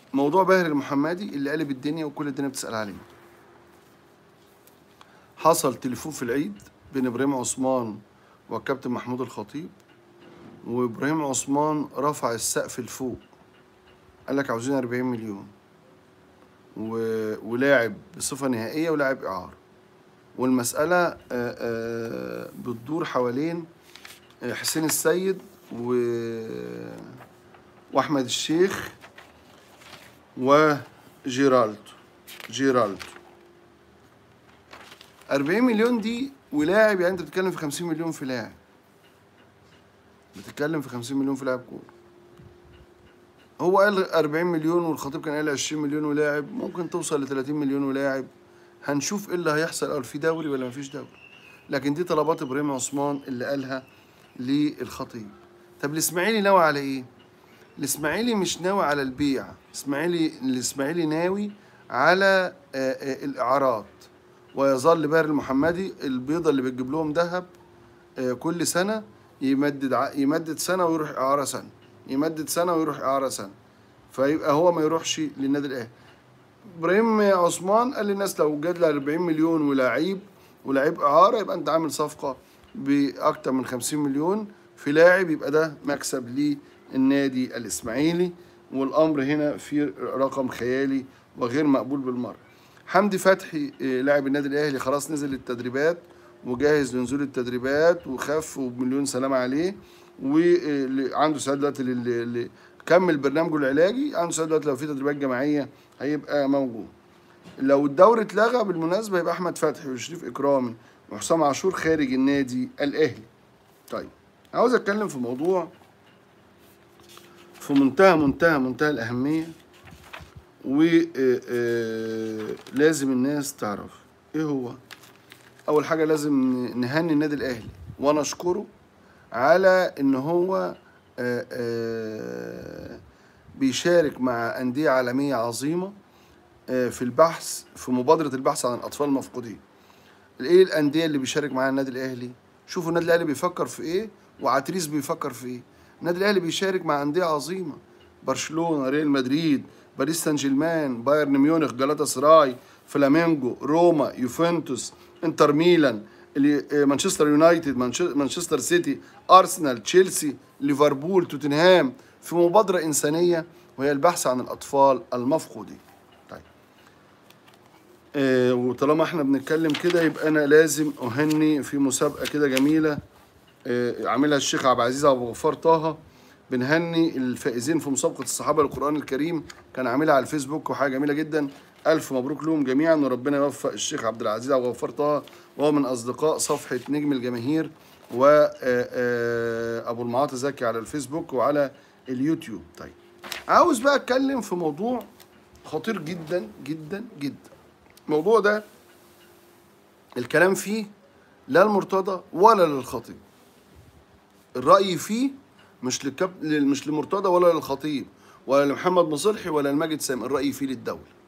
موضوع باهر المحمدي اللي قلب الدنيا وكل الدنيا بتسأل عليه حصل تليفون في العيد بين ابراهيم عثمان والكابتن محمود الخطيب وابراهيم عثمان رفع السقف لفوق قال لك عاوزين 40 مليون و... ولاعب بصفة نهائية ولاعب إعارة والمسألة آه، آه، بتدور حوالين آه، حسين السيد و... وأحمد الشيخ وجيرالدو جيرالدو 40 مليون دي ولاعب يعني انت بتتكلم في 50 مليون في لاعب بتتكلم في 50 مليون في لاعب كوره هو قال 40 مليون والخطيب كان قال 20 مليون ولاعب ممكن توصل ل 30 مليون ولاعب هنشوف ايه اللي هيحصل اول في دوري ولا مفيش دوري لكن دي طلبات ابراهيم عثمان اللي قالها للخطيب طب الاسماعيلي ناوي على ايه الاسماعيلي مش ناوي على البيع الاسماعيلي الاسماعيلي ناوي على آه، آه، الاعارات ويظل باهر المحمدي البيضه اللي بتجيب لهم ذهب آه، كل سنه يمدد ع- يمدد سنه ويروح اعاره سنه يمدد سنه ويروح اعاره سنه فيبقى هو ما يروحش للنادي الاهلي ابراهيم عثمان قال للناس لو جاد لها 40 مليون ولاعيب ولاعيب اعاره يبقى انت عامل صفقه باكتر من 50 مليون في لاعب يبقى ده مكسب للنادي الاسماعيلي والامر هنا في رقم خيالي وغير مقبول بالمره حمدي فتحي آه، لاعب النادي الاهلي خلاص نزل التدريبات وجاهز لنزول التدريبات وخف وبمليون سلامة عليه وعنده استعداد دلوقتي لل- ل- كمل برنامجه العلاجي عنده استعداد دلوقتي لو في تدريبات جماعيه هيبقى موجود لو الدوري اتلغى بالمناسبه يبقى احمد فتحي وشريف اكرامي وحسام عاشور خارج النادي الاهلي طيب عاوز اتكلم في موضوع في منتهى منتهى منتهى الاهميه ولازم الناس تعرف ايه هو اول حاجه لازم نهني النادي الاهلي ونشكره على ان هو آه، آه، بيشارك مع انديه عالميه عظيمه آه، في البحث في مبادره البحث عن الاطفال المفقودين ايه الانديه اللي بيشارك معاها النادي الاهلي شوفوا النادي الاهلي بيفكر في ايه وعتريس بيفكر في ايه النادي الاهلي بيشارك مع انديه عظيمه برشلونه ريال مدريد باريس سان جيرمان بايرن ميونخ جالاتا سراي فلامينجو روما يوفنتوس انتر ميلان اللي- آه، مانشستر يونايتد مانش- مانشستر سيتي ارسنال تشيلسي ليفربول توتنهام في مبادره انسانيه وهي البحث عن الاطفال المفقودين طيب آه، وطالما احنا بنتكلم كده يبقى انا لازم اهني في مسابقه كده جميله آه، عاملها الشيخ عبد العزيز ابو غفار طه بنهني الفائزين في مسابقه الصحابه للقران الكريم كان عاملها على الفيسبوك وحاجه جميله جدا الف مبروك لهم جميعا وربنا يوفق الشيخ عبد العزيز ابو غفار طه وهو من اصدقاء صفحه نجم الجماهير وابو المعاطي زكي على الفيسبوك وعلى اليوتيوب طيب عاوز بقى اتكلم في موضوع خطير جدا جدا جدا الموضوع ده الكلام فيه لا المرتضى ولا للخطيب الرأي فيه مش لكب... مش لمرتضى ولا للخطيب ولا لمحمد مصلحي ولا لماجد سامي الرأي فيه للدولة